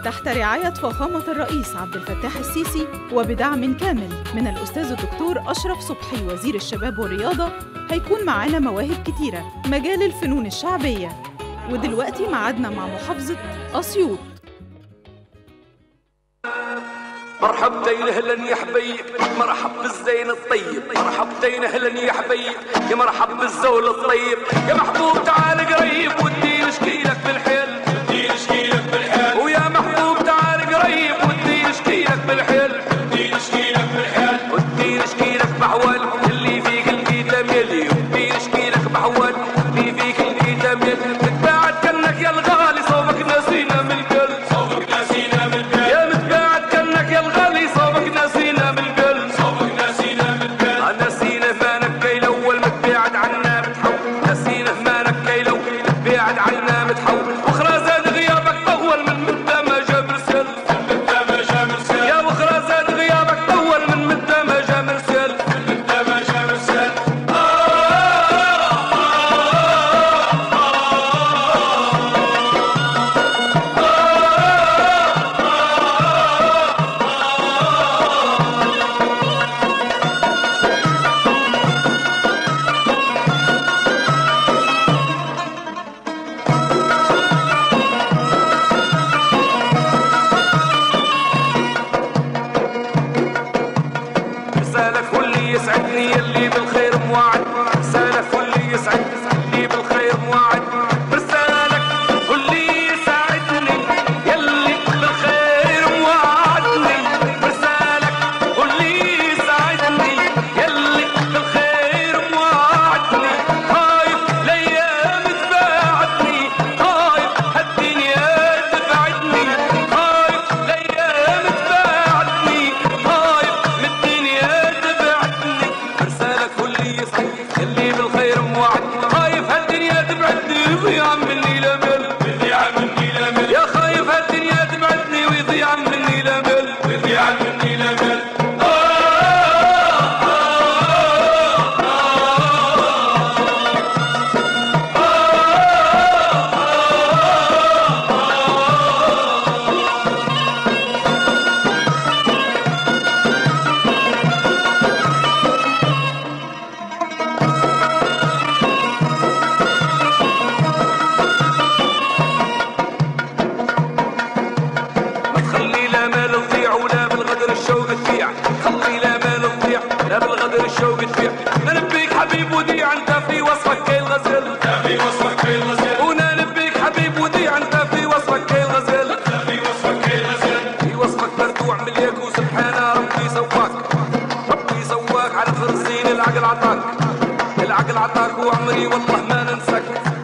وتحت رعاية فخامة الرئيس عبد الفتاح السيسي وبدعم كامل من الأستاذ الدكتور أشرف صبحي وزير الشباب والرياضة هيكون معانا مواهب كتيرة مجال الفنون الشعبية ودلوقتي معادنا مع محافظة أسيوط مرحبتين اهلا يا حبيب مرحب بالزين الطيب مرحبتين اهلا يا حبيب يا مرحب بالزول الطيب يا محبوب تعال قريب ودي نشكيلك بالحيل ودي نشكيلك بالحيل ويا محبوب تعال قريب ودي نشكيلك بالحيل ودي نشكيلك بالحيل ودي نشكيلك بحوال اللي فيك القيتة ميلي ودي نشكيلك بحوال اللي فيك القيتة ميلي تتباعد كنك يا الغالي صوبك ناسينا من القلب صوبك ناسينا من القلب يا متباعد كنك يا الغالي صوبك ناسينا من القلب صوبك ناسينا من القلب ناسينا ما نبكي الاول متباعد عنا متحول ناسينا ما نبكي لو متباعد عنا متحول وخرا زاد غيابك طول من مدة ما جا مرسل من مدة ما جا مرسل يا وخرا زاد غيابك طول من مدة ما جا مرسل من مدة ما جا مرسل رسالك هو اللي يسعدني اللي بالخير موعد رسالك هو اللي يسعدني اللي بالخير موعد رسالك هو اللي يسعدني يلي بالخير موعدني رسالك هو اللي يسعدني يلي بالخير موعدني خايف الايام تبعدني خايف هالدنيا تبعدني خايف الايام تبعدني خايف من الدنيا تبعدني رسالك هو اللي يسعدني اللي بالخير موعد خايف هالدنيا تبعدني ويضيع مني الامل ويضيع مني الامل يا خايف هالدنيا تبعدني ويضيع مني الامل ويضيع مني الامل ما تخلي لا مال تضيع ولا بالغدر الشوق تبيع خلي لا مال تضيع لا بالغدر الشوق تبيع ننبيك حبيب وديع انت في وصفك كي الغزل انت في وصفك كي الغزل وننبيك حبيب وديع انت في وصفك كي الغزل انت في وصفك كي الغزل في وصفك مردوع من الياك سبحان ربي سواك ربي سواك على فرزين العقل عطاك العقل عطاك وعمري والله ما ننساك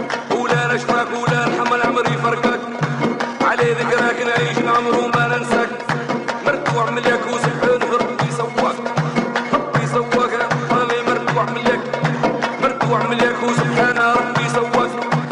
ولا نشفاك ولا الحمل عمري فرقك علي ذكراك نعيش العمر وما ننساك مرتوع من الياك وسبحان ربي سواك ربي سواك راني مرتوع من الياك مرتوع من الياك وسبحان ربي سواك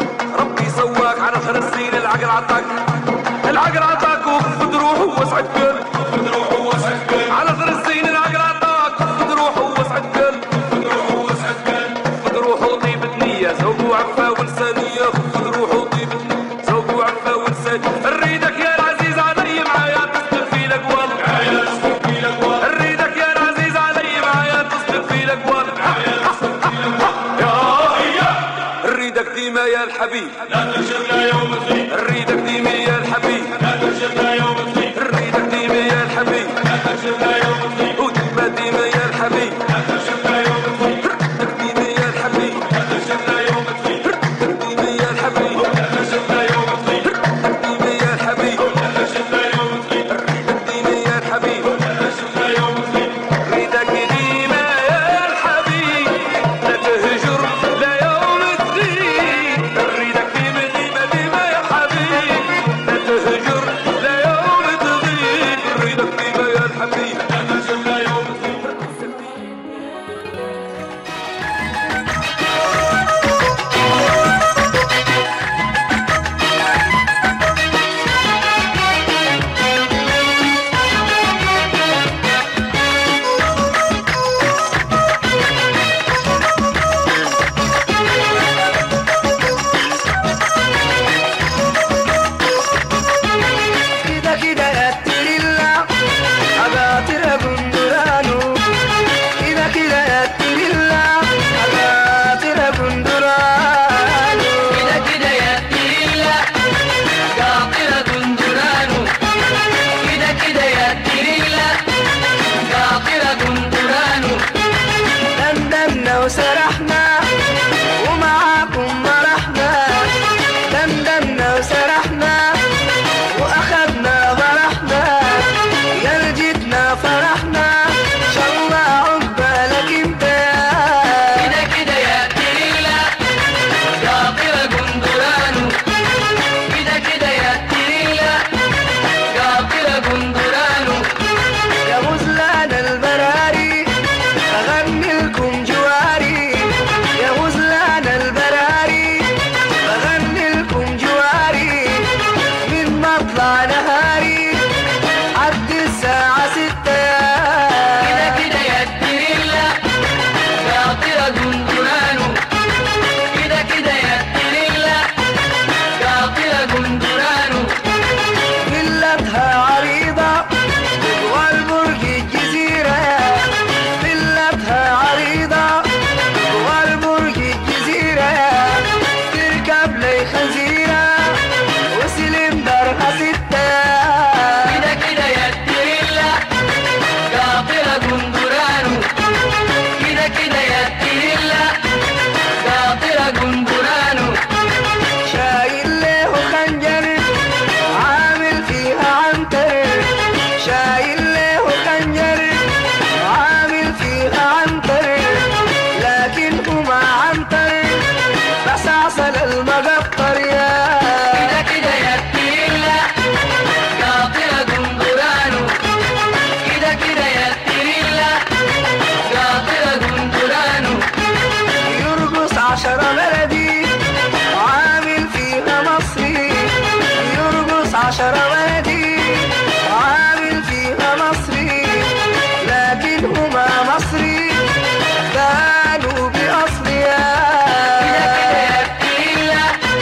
ربي سواك على خرسين العقل عطاك العقل عطاك وخفض روحه وسعد قلب خفض روحه وسعد قلب على خرسين العقل عطاك خفض روحه وسعد قلب خفض روحه وسعد قلب خفض روحه وطيبة نية زوج وعفة وإنسانية خفض روحه وطيبة زوج وعفة وإنسانية نريدك يا العزيز علي معايا تصدق في الأقوال معايا تصدق في الأقوال نريدك يا العزيز علي معايا تصدق في الأقوال معايا تصدق في الأقوال يا هيا نريدك ديما يا الحبيب لا تنشرنا يوم الدين نريدك ديما يا الحبيب لا تنشرنا يوم الدين نريدك ديما يا الحبيب لا تنشرنا يوم الدين وديما ديما يا الحبيب لا تنشرنا يوم الدين نريدك ديما يا الحبيب لا تنشرنا يوم الدين نريدك ديما يا الحبيب لا تنشرنا يوم الدين نريدك ديما يا الحبيب لا تنشرنا يوم الدين نريدك ديما يا الحبيب لا تنشرنا يوم الدين نريدك ديما يا الحبيب لا تهجر لا يوم الدين نريدك ديما ديما ديما يا حبيب لا تهجر لا يوم الدين نريدك ديما يا الحبيب لا تهجر زي خنزيرة وسلندرها ستة كده كده يا التريلا قاطرة جندرانو كده كده يا التريلا قاطرة جندرانو شايل له خنجر عامل فيها عنتر شايل له خنجر عامل فيها عنتر لكن هما عنتر بس عسل المقطر يا كده كده يا التريلا قاطرة جندرانو كده كده يا التريلا قاطرة جندرانو يرقص عشرة بلدي عامل فيها مصري يرقص عشرة بلدي عامل فيها مصري لكن هما مصري كانوا كده كده بأصليا يا التريلا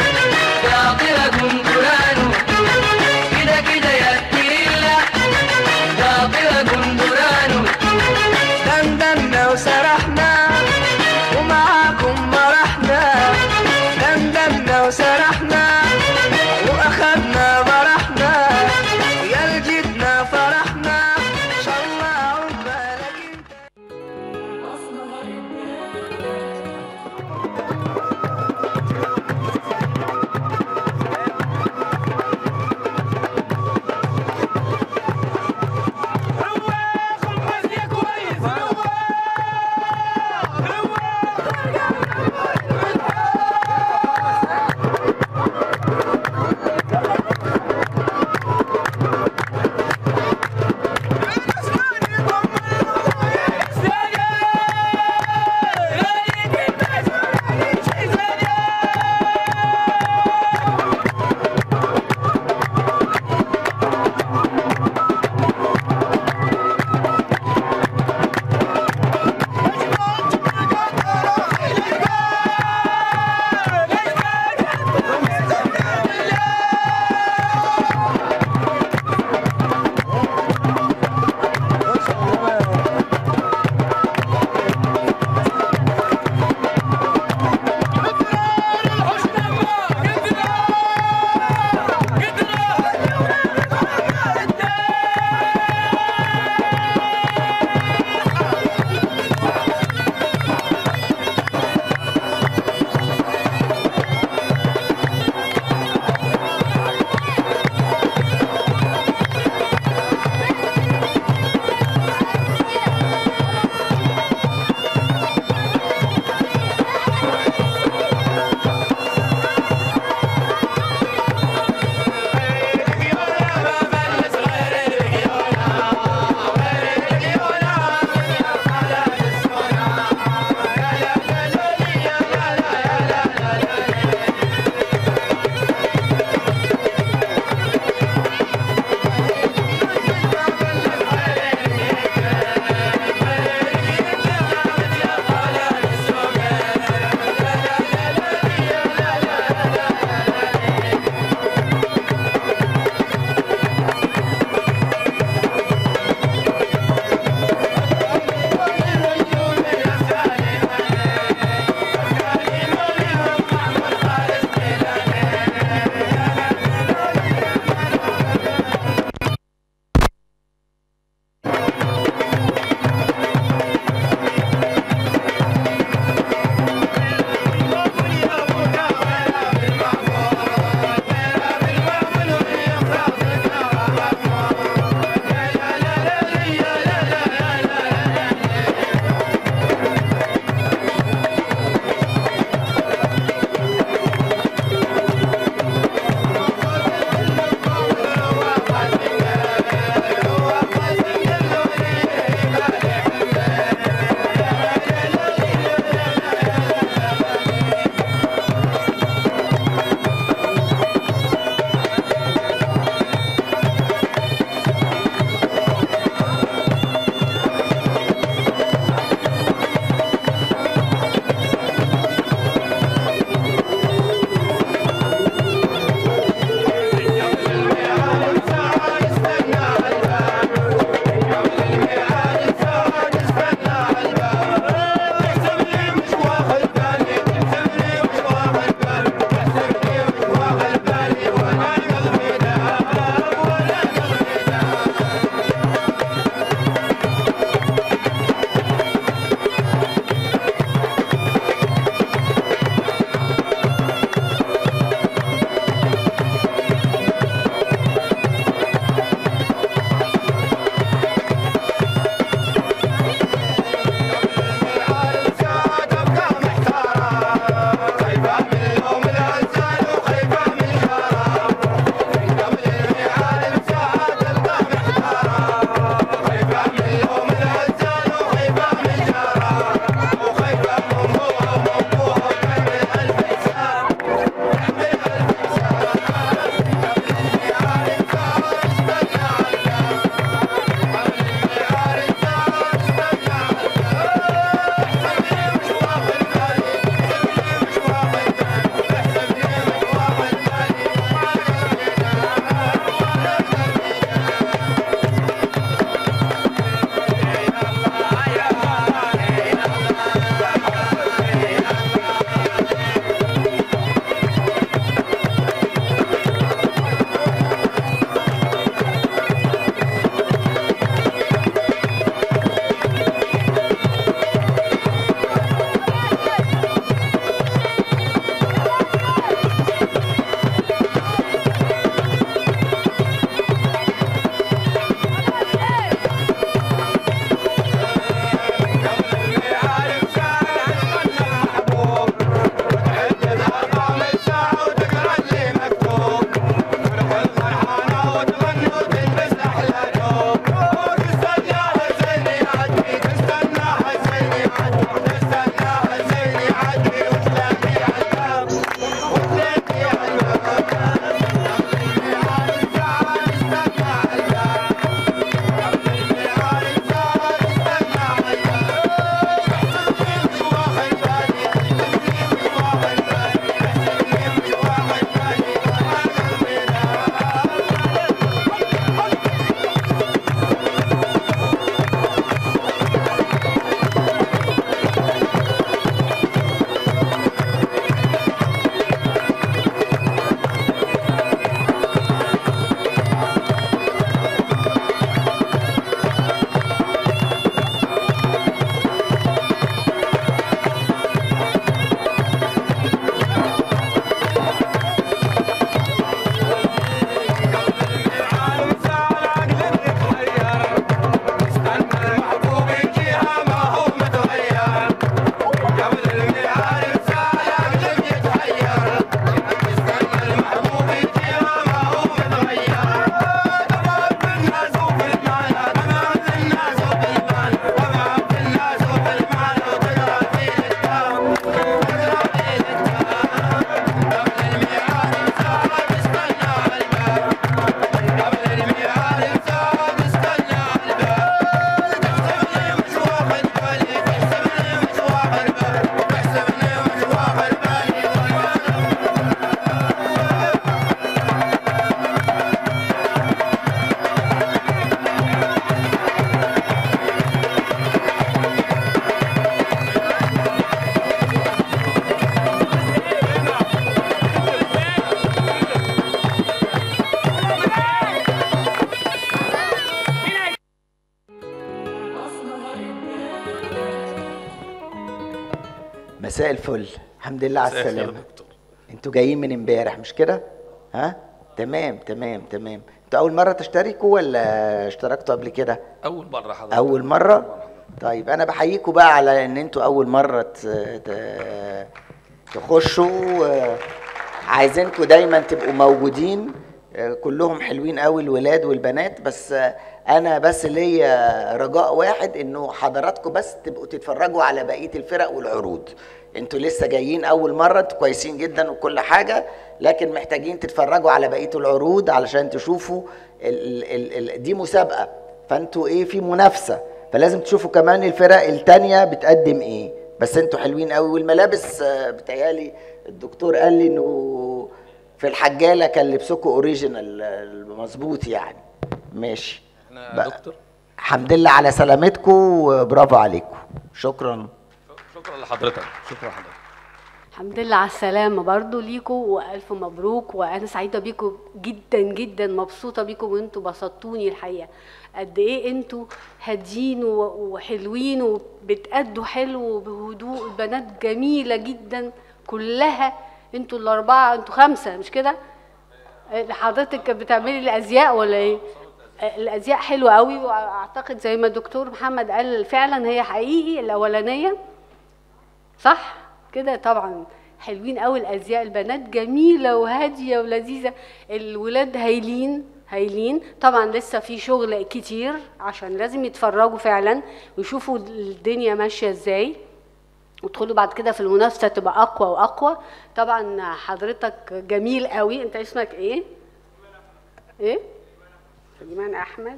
مساء الفل الحمد لله على مساء الخير يا السلامه دكتور. انتوا جايين من امبارح مش كده ها تمام تمام تمام انتوا اول مره تشتركوا ولا اشتركتوا قبل كده اول مره حضرتك اول مره طيب انا بحييكوا بقى على ان انتوا اول مره ت... ت... تخشوا آه، عايزينكوا دايما تبقوا موجودين آه، كلهم حلوين قوي الولاد والبنات بس آه، انا بس ليا رجاء واحد انه حضراتكم بس تبقوا تتفرجوا على بقيه الفرق والعروض انتوا لسه جايين اول مره انتوا كويسين جدا وكل حاجه لكن محتاجين تتفرجوا على بقيه العروض علشان تشوفوا ال ال ال دي مسابقه فانتوا ايه في منافسه فلازم تشوفوا كمان الفرق التانية بتقدم ايه بس انتوا حلوين قوي والملابس آه، بتهيالي الدكتور قال لي انه في الحجاله كان لبسكم اوريجينال مظبوط يعني ماشي احنا بقى. يا دكتور الحمد لله على سلامتكم وبرافو عليكم شكرا شكرا لحضرتك شكرا لحضرتك الحمد لله على السلامة برضو ليكوا وألف مبروك وأنا سعيدة بيكوا جدا جدا مبسوطة بيكوا وانتوا بسطتوني الحقيقة قد إيه انتوا هاديين و- وحلوين وبتأدوا حلو وبهدوء البنات جميلة جدا كلها انتوا الأربعة انتوا خمسة مش كده؟ آه، حضرتك بتعملي الأزياء ولا إيه؟ آه، الأزياء حلوة قوي وأعتقد زي ما الدكتور محمد قال فعلا هي حقيقي الأولانية صح كده طبعا حلوين قوي الازياء البنات جميله وهاديه ولذيذه الولاد هايلين هايلين طبعا لسه في شغل كتير عشان لازم يتفرجوا فعلا ويشوفوا الدنيا ماشيه ازاي وتدخلوا بعد كده في المنافسه تبقى اقوى واقوى طبعا حضرتك جميل قوي انت اسمك ايه ايه سليمان احمد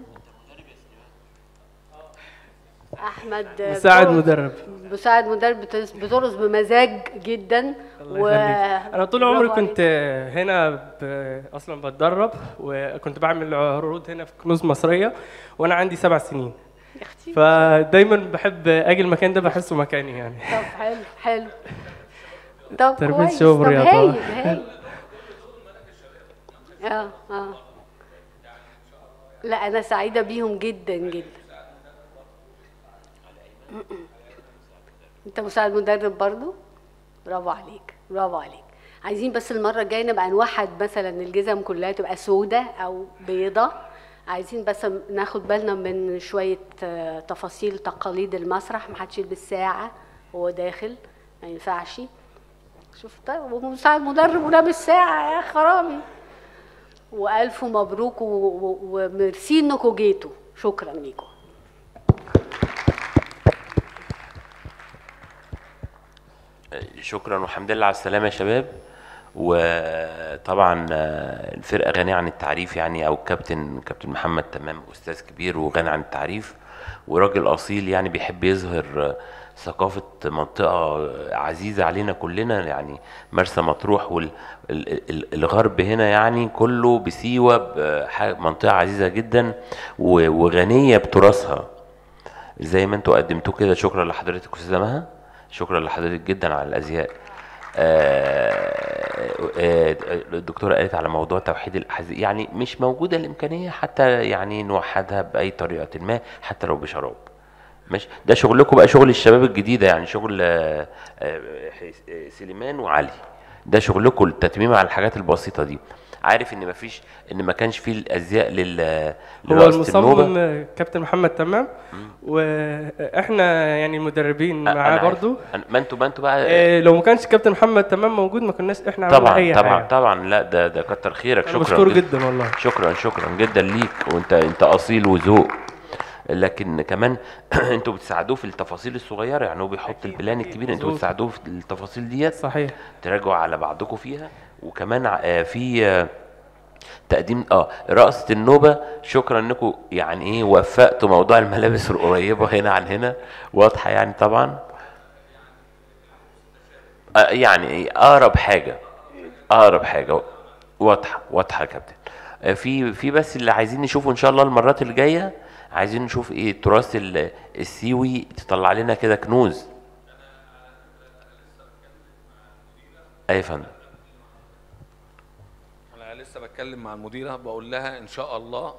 احمد مساعد بترقص- مدرب مساعد مدرب بترقص- بترقص بمزاج جدا الله يخليك انا طول عمري برافو كنت هنا ب... اصلا بتدرب وكنت بعمل عروض هنا في كنوز مصريه وانا عندي سبع سنين يا اختي فدايما بحب اجي المكان ده بحسه مكاني يعني طب حلو حلو طب تربية كويس شباب طب ورياضة. هايل هايل اه اه لا انا سعيده بيهم جدا جدا انت مساعد مدرب برضو برافو عليك برافو عليك عايزين بس المره الجايه نبقى نوحد مثلا الجزم كلها تبقى سودة او بيضة عايزين بس ناخد بالنا من شويه آه، تفاصيل تقاليد المسرح محدش يلبس ساعه وهو داخل ما ينفعش شفت ومساعد مدرب ولابس ساعه يا خرابي والف مبروك و- و- وميرسي انكم جيتوا شكرا ليكم شكرا والحمد لله على السلامة يا شباب وطبعا آه، الفرقة غنية عن التعريف يعني او الكابتن كابتن محمد تمام استاذ كبير وغني عن التعريف وراجل اصيل يعني بيحب يظهر آه، ثقافة منطقة عزيزة علينا كلنا يعني مرسى مطروح والغرب هنا يعني كله بسيوة بح- منطقة عزيزة جدا و- وغنية بتراثها زي ما انتوا قدمتوه كده شكرا لحضرتك استاذه مها شكرا لحضرتك جدا على الازياء آه، آه، الدكتوره قالت على موضوع توحيد الاحذيه يعني مش موجوده الامكانيه حتى يعني نوحدها باي طريقه ما حتى لو بشراب مش ده شغلكم بقى شغل الشباب الجديده يعني شغل آه، آه، حس- آه، سليمان وعلي ده شغلكم التتميم على الحاجات البسيطه دي عارف ان مفيش ان ما كانش فيه الازياء لل هو لرقصة النوبة. المصمم كابتن محمد تمام واحنا يعني المدربين أنا معاه عارف. برضو أنا- ما انتوا ما انتوا بقى إيه، لو ما كانش كابتن محمد تمام موجود ما كناش احنا عملنا طبعا اي طبعا حاجه طبعا لا ده ده كتر خيرك أنا شكرا مشكور جدا والله شكرا شكرا جدا ليك وانت انت اصيل وذوق لكن كمان انتوا بتساعدوه في التفاصيل الصغيره يعني هو بيحط البلان الكبير انتوا مظبوط. بتساعدوه في التفاصيل ديت صحيح تراجعوا على بعضكم فيها وكمان ع- في آه، تقديم اه رقصة النوبة شكرا انكم يعني ايه وفقتوا موضوع الملابس القريبة هنا عن هنا واضحة يعني طبعا آه يعني ايه اقرب حاجة اقرب حاجة واضحة واضحة يا كابتن آه في في بس اللي عايزين نشوفه ان شاء الله المرات الجاية عايزين نشوف ايه التراث ال- السيوي تطلع لنا كده كنوز اي يا فندم انا لسه بتكلم مع المديره بقول لها ان شاء الله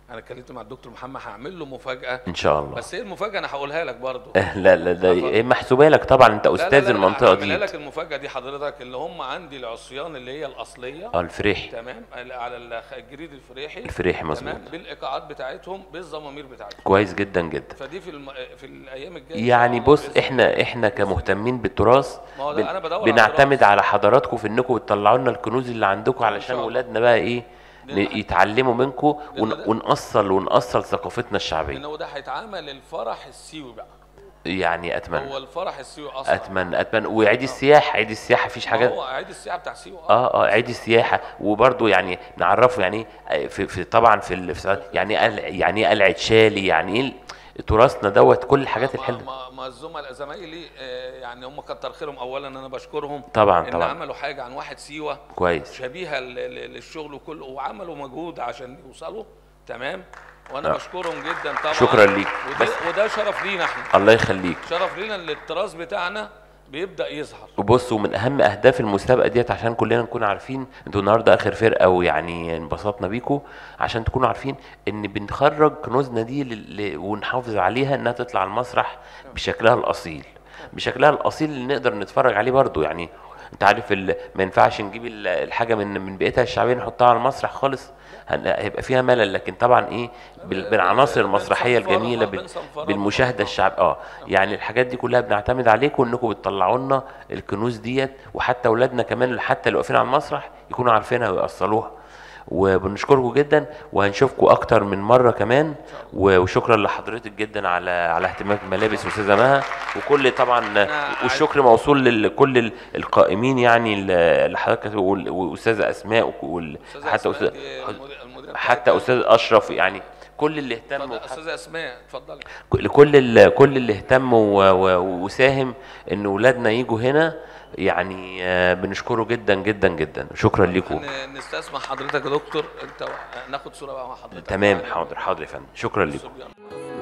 انا اتكلمت مع الدكتور محمد هعمل له مفاجاه ان شاء الله بس ايه المفاجاه انا هقولها لك برضو لا لا ده إيه محسوبه لك طبعا انت لا، لا، استاذ لا، لا، المنطقه هعملها دي لك المفاجاه دي حضرتك اللي هم عندي العصيان اللي هي الاصليه اه الفريحي تمام على الخ- الجريد الفريحي الفريحي مظبوط. تمام بالايقاعات بتاعتهم بالضمامير بتاعتهم كويس جدا جدا فدي في الم... في الايام الجايه إن شاء يعني الله بص بإذن احنا احنا كمهتمين بالتراث ما هو ده بن- أنا بدور على بنعتمد التراث. على حضراتكم في انكم بتطلعوا لنا الكنوز اللي عندكم علشان الله. ولادنا بقى ايه ن- لأن- يتعلموا منكم ون- ده- ونأصل ونأصل ثقافتنا الشعبيه انه ده هيتعمل الفرح السيوي بقى يعني اتمنى هو الفرح السيوي اصلا اتمنى اتمنى وعيد السياحه عيد السياحه مفيش ما حاجه هو عيد السياحه بتاع سيوي اه اه عيد السياحه وبرضه يعني نعرفه يعني ايه في, في طبعا في, ال- في يعني ايه قلع- يعني ايه قلعه شالي يعني ايه تراثنا دوت كل الحاجات ما- الحلوه ما, ما الزملاء زمايلي آه، يعني هم كتر خيرهم اولا انا بشكرهم طبعا ان طبعا عملوا حاجه عن واحد سيوه كويس شبيهه ل- ل- للشغل كله وعملوا مجهود عشان يوصلوا تمام وانا آه. بشكرهم جدا طبعا شكرا ليك. وده, بس- وده شرف لينا احنا الله يخليك شرف لينا ان التراث بتاعنا بيبدا يظهر وبصوا من اهم اهداف المسابقه ديت عشان كلنا نكون عارفين انتوا النهارده اخر فرقه ويعني انبسطنا بيكم عشان تكونوا عارفين ان بنخرج كنوزنا دي ل- ل- ونحافظ عليها انها تطلع على المسرح بشكلها الاصيل بشكلها الاصيل اللي نقدر نتفرج عليه برضو يعني انت عارف ال- ما ينفعش نجيب ال- الحاجه من من بيئتها الشعبيه نحطها على المسرح خالص هن- هيبقى فيها ملل لكن طبعا ايه بال- بالعناصر المسرحيه بنصنفرها، الجميله بال- بنصنفرها. بالمشاهده الشعب اه يعني الحاجات دي كلها بنعتمد عليكم انكم بتطلعوا لنا الكنوز ديت وحتى اولادنا كمان حتى اللي واقفين على المسرح يكونوا عارفينها ويأصلوها وبنشكركم جدا وهنشوفكم اكتر من مره كمان و- وشكرا لحضرتك جدا على على اهتمامك بالملابس استاذه مها وكل طبعا والشكر موصول لكل ال- القائمين يعني ل- لحضرتك وال- واستاذه اسماء وال- أستاذة حتى أسماء أستاذ دي المدير- المدير حتى بتاعتنا. استاذ اشرف يعني كل اللي اهتموا اتفضل، استاذه اسماء اتفضلي لكل ال- كل اللي اهتم و- و- وساهم ان ولادنا يجوا هنا يعني آه، بنشكره جدا جدا جدا شكرا لكم ن- نستسمح حضرتك يا دكتور انت و- ناخد صوره بقى مع حضرتك تمام معانا. حاضر حاضر يا فندم شكرا لكم صبيان.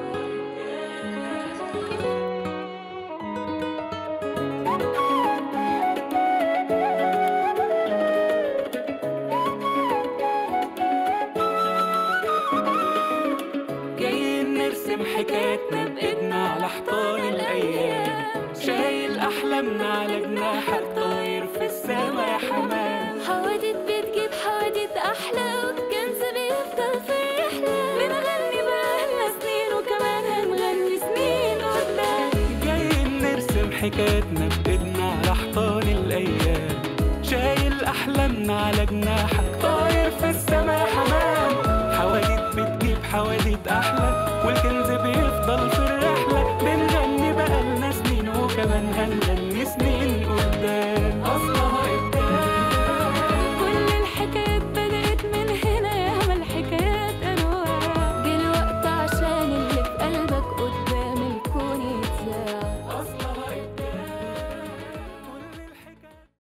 جايين نرسم حكايتنا بإيدنا على حيطان الأيام شايل أحلامنا على جناحك طاير في السما يا حمام حوادث بتجيب حوادث أحلى والكنز بيفضل في الرحلة بنغني بقالنا سنين وكمان هنغني سنين قدام جايين نرسم حكايتنا بإيدنا على حيطان الأيام شايل أحلامنا على جناحك طاير في السما يا حمام حوادث بتجيب حوادث أحلى